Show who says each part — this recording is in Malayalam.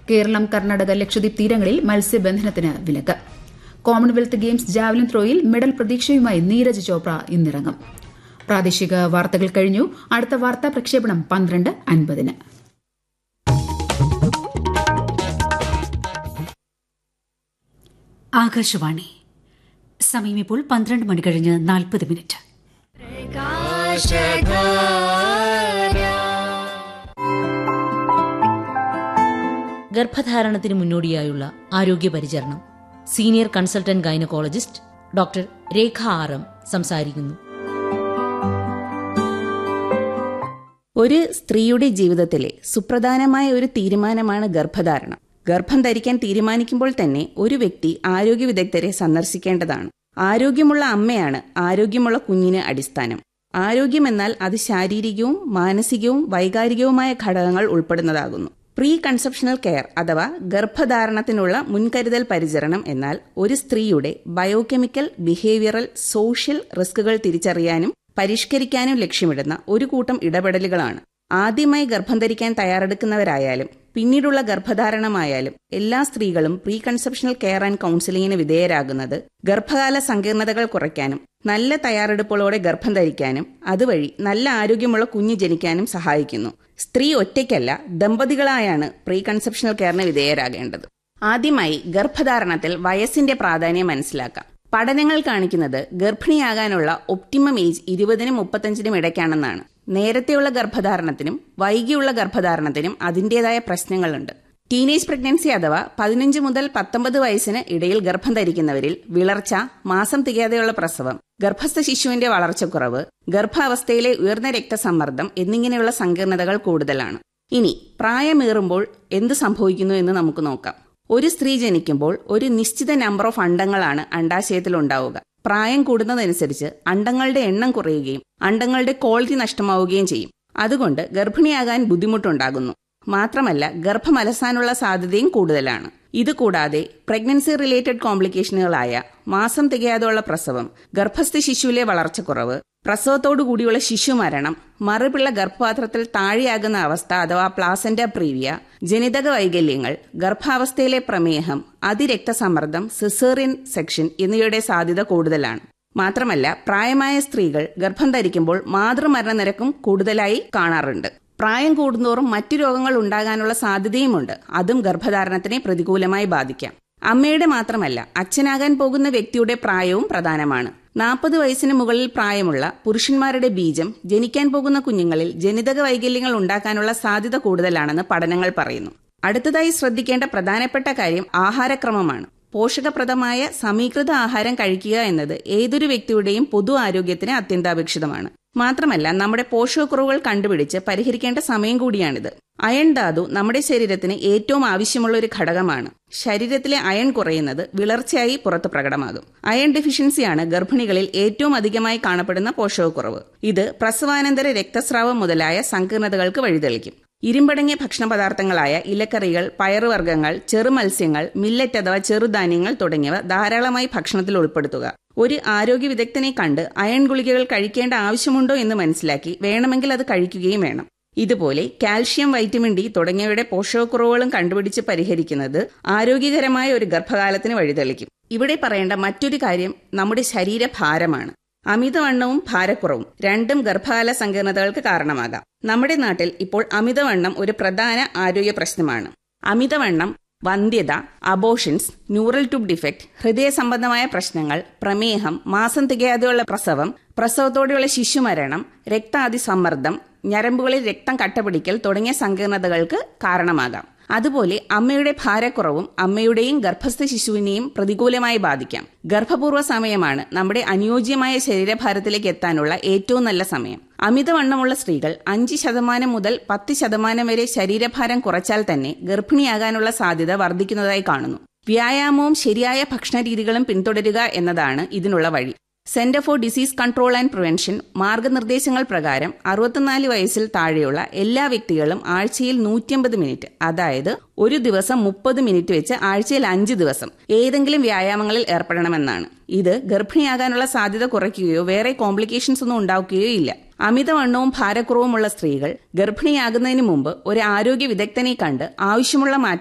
Speaker 1: കേരളം കർണാടക ലക്ഷദ്വീപ് തീരങ്ങളിൽ മത്സ്യബന്ധനത്തിന് വിലക്ക് കോമൺവെൽത്ത് ഗെയിംസ് ജാവലിൻ ത്രോയിൽ മെഡൽ പ്രതീക്ഷയുമായി നീരജ് ചോപ്ര ഇന്നിറങ്ങും പ്രാദേശിക വാർത്തകൾ കഴിഞ്ഞു അടുത്ത വാർത്താ പ്രക്ഷേപണം പന്ത്രണ്ട് അൻപതിന്
Speaker 2: ആകാശവാണി സമയം ഇപ്പോൾ പന്ത്രണ്ട് മണി കഴിഞ്ഞ് നാൽപ്പത് മിനിറ്റ്
Speaker 3: ഗർഭധാരണത്തിന് മുന്നോടിയായുള്ള ആരോഗ്യ പരിചരണം senior consultant gynaecologist doctor Rekha R M സംസാരിക്കുന്നു
Speaker 4: ഒരു സ്ത്രീയുടെ ജീവിതത്തിലെ സുപ്രധാനമായ ഒരു തീരുമാനമാണ് ഗർഭധാരണം ഗർഭം ധരിക്കാൻ തീരുമാനിക്കുമ്പോൾ തന്നെ ഒരു വ്യക്തി ആരോഗ്യ വിദഗ്ധരെ സന്ദർശിക്കേണ്ടതാണ് ആരോഗ്യമുള്ള അമ്മയാണ് ആരോഗ്യമുള്ള കുഞ്ഞിന് അടിസ്ഥാനം ആരോഗ്യമെന്നാൽ അത് ശാരീരികവും മാനസികവും വൈകാരികവുമായ ഘടകങ്ങൾ ഉൾപ്പെടുന്നതാകുന്നു പ്രീ കൺസെപ്ഷണൽ കെയർ അഥവാ ഗർഭധാരണത്തിനുള്ള മുൻകരുതൽ പരിചരണം എന്നാൽ ഒരു സ്ത്രീയുടെ ബയോകെമിക്കൽ ബിഹേവിയറൽ സോഷ്യൽ റിസ്കുകൾ തിരിച്ചറിയാനും പരിഷ്കരിക്കാനും ലക്ഷ്യമിടുന്ന ഒരു കൂട്ടം ഇടപെടലുകളാണ് ആദ്യമായി ഗർഭം ധരിക്കാൻ തയ്യാറെടുക്കുന്നവരായാലും പിന്നീടുള്ള ഗർഭധാരണമായാലും എല്ലാ സ്ത്രീകളും പ്രീ കൺസെപ്ഷണൽ കെയർ ആൻഡ് കൌൺസിലിംഗിന് വിധേയരാകുന്നത് ഗർഭകാല സങ്കീർണതകൾ കുറയ്ക്കാനും നല്ല തയ്യാറെടുപ്പുകളോടെ ഗർഭം ധരിക്കാനും അതുവഴി നല്ല ആരോഗ്യമുള്ള കുഞ്ഞ് ജനിക്കാനും സഹായിക്കുന്നു സ്ത്രീ ഒറ്റയ്ക്കല്ല ദമ്പതികളായാണ് പ്രീ കൺസെപ്ഷണൽ കെയറിന് വിധേയരാകേണ്ടത് ആദ്യമായി ഗർഭധാരണത്തിൽ വയസ്സിന്റെ പ്രാധാന്യം മനസ്സിലാക്കാം പഠനങ്ങൾ കാണിക്കുന്നത് ഗർഭിണിയാകാനുള്ള ഒപ്റ്റിമം ഏജ് ഇരുപതിനും മുപ്പത്തഞ്ചിനും ഇടയ്ക്കാണെന്നാണ് നേരത്തെയുള്ള ഗർഭധാരണത്തിനും വൈകിയുള്ള ഗർഭധാരണത്തിനും അതിന്റേതായ പ്രശ്നങ്ങളുണ്ട് ടീനേജ് പ്രഗ്നൻസി അഥവാ പതിനഞ്ച് മുതൽ പത്തൊമ്പത് വയസ്സിന് ഇടയിൽ ഗർഭം ധരിക്കുന്നവരിൽ വിളർച്ച മാസം തികയാതെയുള്ള പ്രസവം ഗർഭസ്ഥ ശിശുവിന്റെ വളർച്ചക്കുറവ് ഗർഭാവസ്ഥയിലെ ഉയർന്ന രക്തസമ്മർദ്ദം എന്നിങ്ങനെയുള്ള സങ്കീർണതകൾ കൂടുതലാണ് ഇനി പ്രായമേറുമ്പോൾ എന്ത് സംഭവിക്കുന്നു എന്ന് നമുക്ക് നോക്കാം ഒരു സ്ത്രീ ജനിക്കുമ്പോൾ ഒരു നിശ്ചിത നമ്പർ ഓഫ് അണ്ടങ്ങളാണ് അണ്ടാശയത്തിൽ ഉണ്ടാവുക പ്രായം കൂടുന്നതനുസരിച്ച് അണ്ടങ്ങളുടെ എണ്ണം കുറയുകയും അണ്ടങ്ങളുടെ ക്വാളിറ്റി നഷ്ടമാവുകയും ചെയ്യും അതുകൊണ്ട് ഗർഭിണിയാകാൻ ബുദ്ധിമുട്ടുണ്ടാകുന്നു മാത്രമല്ല ഗർഭം അലസാനുള്ള സാധ്യതയും കൂടുതലാണ് ഇതുകൂടാതെ പ്രഗ്നൻസി റിലേറ്റഡ് കോംപ്ലിക്കേഷനുകളായ മാസം തികയാതെയുള്ള പ്രസവം ഗർഭസ്ഥ ശിശുവിലെ വളർച്ചക്കുറവ് പ്രസവത്തോടുകൂടിയുള്ള ശിശുമരണം മറുപിള്ള ഗർഭപാത്രത്തിൽ താഴെയാകുന്ന അവസ്ഥ അഥവാ പ്ലാസന്റ പ്രീവിയ ജനിതക വൈകല്യങ്ങൾ ഗർഭാവസ്ഥയിലെ പ്രമേഹം അതിരക്തസമ്മർദ്ദം സിസേറിയൻ സെക്ഷൻ എന്നിവയുടെ സാധ്യത കൂടുതലാണ് മാത്രമല്ല പ്രായമായ സ്ത്രീകൾ ഗർഭം ധരിക്കുമ്പോൾ മാതൃമരണ നിരക്കും കൂടുതലായി കാണാറുണ്ട് പ്രായം കൂടുന്തോറും മറ്റു രോഗങ്ങൾ ഉണ്ടാകാനുള്ള സാധ്യതയുമുണ്ട് അതും ഗർഭധാരണത്തിനെ പ്രതികൂലമായി ബാധിക്കാം അമ്മയുടെ മാത്രമല്ല അച്ഛനാകാൻ പോകുന്ന വ്യക്തിയുടെ പ്രായവും പ്രധാനമാണ് നാൽപ്പത് വയസ്സിന് മുകളിൽ പ്രായമുള്ള പുരുഷന്മാരുടെ ബീജം ജനിക്കാൻ പോകുന്ന കുഞ്ഞുങ്ങളിൽ ജനിതക വൈകല്യങ്ങൾ ഉണ്ടാക്കാനുള്ള സാധ്യത കൂടുതലാണെന്ന് പഠനങ്ങൾ പറയുന്നു അടുത്തതായി ശ്രദ്ധിക്കേണ്ട പ്രധാനപ്പെട്ട കാര്യം ആഹാരക്രമമാണ് പോഷകപ്രദമായ സമീകൃത ആഹാരം കഴിക്കുക എന്നത് ഏതൊരു വ്യക്തിയുടെയും പൊതു ആരോഗ്യത്തിന് അത്യന്താപേക്ഷിതമാണ് മാത്രമല്ല നമ്മുടെ പോഷകക്കുറവുകൾ കണ്ടുപിടിച്ച് പരിഹരിക്കേണ്ട സമയം കൂടിയാണിത് അയൺ ധാതു നമ്മുടെ ശരീരത്തിന് ഏറ്റവും ആവശ്യമുള്ള ഒരു ഘടകമാണ് ശരീരത്തിലെ അയൺ കുറയുന്നത് വിളർച്ചയായി പുറത്ത് പ്രകടമാകും അയൺ ഡെഫിഷ്യൻസിയാണ് ഗർഭിണികളിൽ ഏറ്റവും അധികമായി കാണപ്പെടുന്ന പോഷകക്കുറവ് ഇത് പ്രസവാനന്തര രക്തസ്രാവം മുതലായ സങ്കീർണതകൾക്ക് വഴിതെളിക്കും ഇരുമ്പടങ്ങിയ ഭക്ഷണ പദാർത്ഥങ്ങളായ ഇലക്കറികൾ പയറുവർഗ്ഗങ്ങൾ ചെറുമത്സ്യങ്ങൾ മില്ലറ്റ് അഥവാ ചെറുധാന്യങ്ങൾ തുടങ്ങിയവ ധാരാളമായി ഭക്ഷണത്തിൽ ഉൾപ്പെടുത്തുക ഒരു ആരോഗ്യ വിദഗ്ധനെ കണ്ട് അയൺ ഗുളികകൾ കഴിക്കേണ്ട ആവശ്യമുണ്ടോ എന്ന് മനസ്സിലാക്കി വേണമെങ്കിൽ അത് കഴിക്കുകയും വേണം ഇതുപോലെ കാൽഷ്യം വൈറ്റമിൻ ഡി തുടങ്ങിയവയുടെ പോഷകക്കുറവുകളും കണ്ടുപിടിച്ച് പരിഹരിക്കുന്നത് ആരോഗ്യകരമായ ഒരു ഗർഭകാലത്തിന് വഴിതെളിക്കും ഇവിടെ പറയേണ്ട മറ്റൊരു കാര്യം നമ്മുടെ ശരീരഭാരമാണ് അമിതവണ്ണവും ഭാരക്കുറവും രണ്ടും ഗർഭകാല സങ്കീർണതകൾക്ക് കാരണമാകാം നമ്മുടെ നാട്ടിൽ ഇപ്പോൾ അമിതവണ്ണം ഒരു പ്രധാന ആരോഗ്യ പ്രശ്നമാണ് അമിതവണ്ണം വന്ധ്യത അബോഷൻസ് ന്യൂറൽ ട്യൂബ് ഡിഫക്ട് ഹൃദയ സംബന്ധമായ പ്രശ്നങ്ങൾ പ്രമേഹം മാസം തികയാതെയുള്ള പ്രസവം പ്രസവത്തോടെയുള്ള ശിശുമരണം രക്താതിസമ്മർദ്ദം ഞരമ്പുകളിൽ രക്തം കട്ടപിടിക്കൽ തുടങ്ങിയ സങ്കീർണതകൾക്ക് കാരണമാകാം അതുപോലെ അമ്മയുടെ ഭാരക്കുറവും അമ്മയുടെയും ഗർഭസ്ഥ ശിശുവിനെയും പ്രതികൂലമായി ബാധിക്കാം ഗർഭപൂർവ്വ സമയമാണ് നമ്മുടെ അനുയോജ്യമായ ശരീരഭാരത്തിലേക്ക് എത്താനുള്ള ഏറ്റവും നല്ല സമയം അമിതവണ്ണമുള്ള സ്ത്രീകൾ അഞ്ച് ശതമാനം മുതൽ പത്ത് ശതമാനം വരെ ശരീരഭാരം കുറച്ചാൽ തന്നെ ഗർഭിണിയാകാനുള്ള സാധ്യത വർദ്ധിക്കുന്നതായി കാണുന്നു വ്യായാമവും ശരിയായ ഭക്ഷണ രീതികളും പിന്തുടരുക എന്നതാണ് ഇതിനുള്ള വഴി centre for disease control and prevention മാർഗനിർദ്ദേശങ്ങൾ പ്രകാരം അറുപത്തിനാല് വയസ്സിൽ താഴെയുള്ള എല്ലാ വ്യക്തികളും ആഴ്ചയിൽ നൂറ്റിയമ്പത് മിനിറ്റ് അതായത് ഒരു ദിവസം മുപ്പത് മിനിറ്റ് വെച്ച് ആഴ്ചയിൽ അഞ്ച് ദിവസം ഏതെങ്കിലും വ്യായാമങ്ങളിൽ ഏർപ്പെടണമെന്നാണ് ഇത് ഗർഭിണിയാകാനുള്ള സാധ്യത കുറയ്ക്കുകയോ വേറെ കോംപ്ലിക്കേഷൻസ് ഒന്നും ഉണ്ടാക്കുകയോ ഇല്ല അമിതവണ്ണവും ഭാരക്കുറവുമുള്ള സ്ത്രീകൾ ഗർഭിണിയാകുന്നതിന് മുമ്പ് ഒരു ആരോഗ്യ വിദഗ്ധനെ കണ്ട് ആവശ്യമുള്ള മാറ്റം